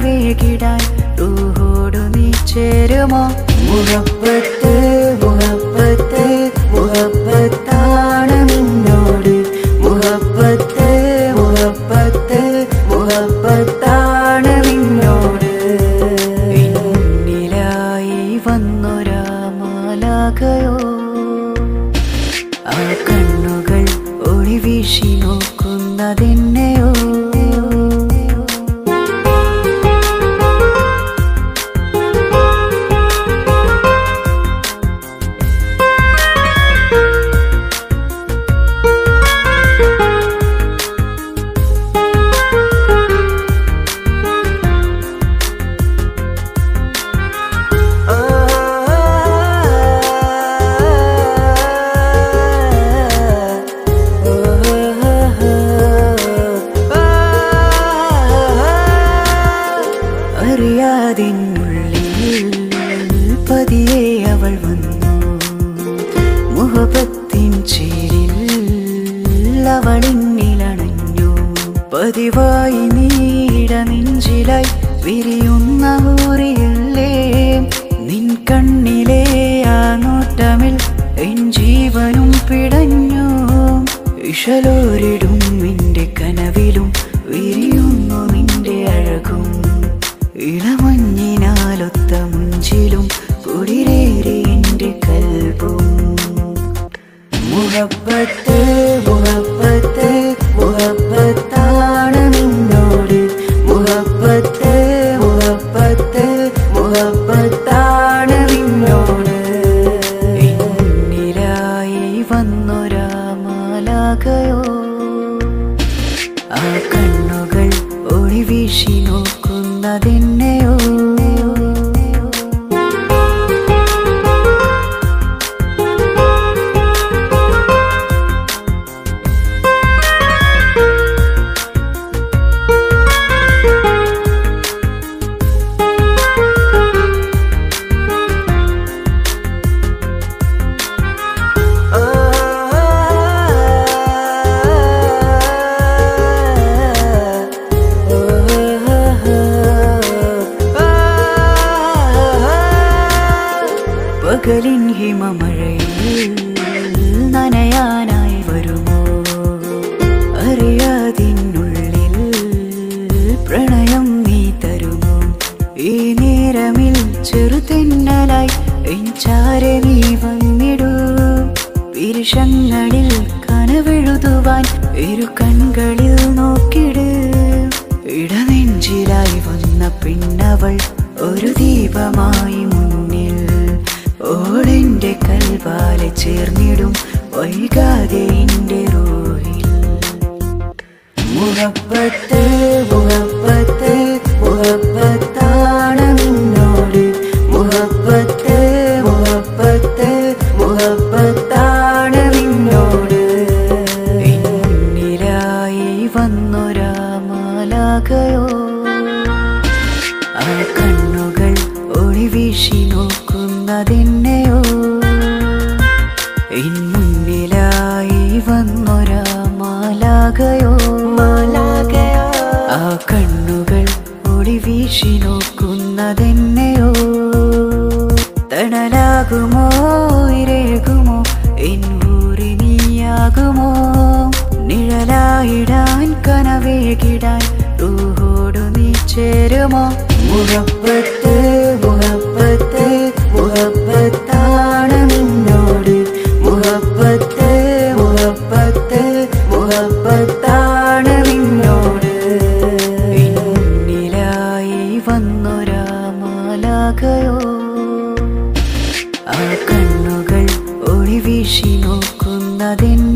കനവേകിടാൻ റൂഹോടു നീ ചേരുമോ മുഹബത്ത് മുഹബത്ത് മുഹബത്താണ് നിന്നോട് മുഹബത്ത് മുഹബത്ത് മുഹബത്താണ് നിന്നോട് പിന്നിലായി വന്നൊരാ മാലാകയോ ആ കണ്ണുകൾ ഒളി വീശി നോക്കുന്നതെന്നെയോ അറിയാതിനുള്ളിൽ പതിയെ അവൾ വന്നു മുഹബത്തിൻ ചേരിൽ അവളിന്നിലണഞ്ഞു പതിവായി നീട നെഞ്ചിലായി വിരിയുന്ന ഊറിയല്ലേ നിൻ കണ്ണിലെ ആ നോട്ടമിൽ എൻ ജീവനും പിടഞ്ഞു ഇഷലോരിടും നിന്റെ കനവിലും വിരിയുന്നു നിന്റെ അഴകും ഇളമഞ്ഞിനാലൊത്ത മുഞ്ചിലും കുടിരേറി എന്റെ കൽബും മുഹബത്ത് മുഹബത്ത് മുഹബത്താണ് നിന്നോട് മുഹബത്ത് മുഹബത്ത് മുഹബത്താണ് നിന്നോട് എന്നിലായി വന്നൊരാ മാലാകയോ ആ കണ്ണുകൾ ഒളി വീശി നോക്കുന്നതെന്നെയോ പകലിൻ ഹിമമഴയിൽ നനയാനായി വരുമോ അറിയാതിനുള്ളിൽ പ്രണയം നീ തരുമോ ഈ നേരമിൽ ചെറുതെന്നലായി എഞ്ചാരെ നീ വന്നിടൂ വിരുഷങ്ങളിൽ കനവെഴുതുവാൻ ഇരു കൺകളിൽ നോക്കിട് ഇടനെഞ്ചിലായി വന്ന പിന്നവൾ ഒരു ദീപമായി മുന്നിൽ ഓളെന്റെ കൽവാലെ ചേർന്നിടും വൈകാതെ എന്റെ റൂഹിൽ മുഹബത്ത് മുഹബത്ത് മുഹബത്താണ് നിന്നോട് മുഹബത്ത് മുഹബത്ത് മുഹബത്താണ് നിന്നോട് എന്നിലായി വന്നൊരാ മാലാകയോ ആ കണ്ണുകൾ ഒളി വീശി നോക്കുന്നതെന്നെയോ ഇൻ മുന്നിലായി വന്നൊരാ മാലാകയോ മാലാകയോ ആ കണ്ണുകൾ ഒളി വീശി നോക്കുന്നതെന്നെയോ തണലാകുമോ ഇരകുമോ എൻ ഊരി നീയാകുമോ നിഴലായിടാൻ കനവേകിടാൻ റൂഹോടു നീ ചേരുമോ മുഹബത്ത് മുഹബത്ത് മുഹബത്താണ് നിന്നോട് മുഹബത്ത് മുഹബത്ത് മുഹബത്താണ് നിന്നോട് എന്നിലായി വന്നൊരാ മാലാകയോ ആ കണ്ണുകൾ ഒളി വീശി നോക്കുന്നതെന്നെ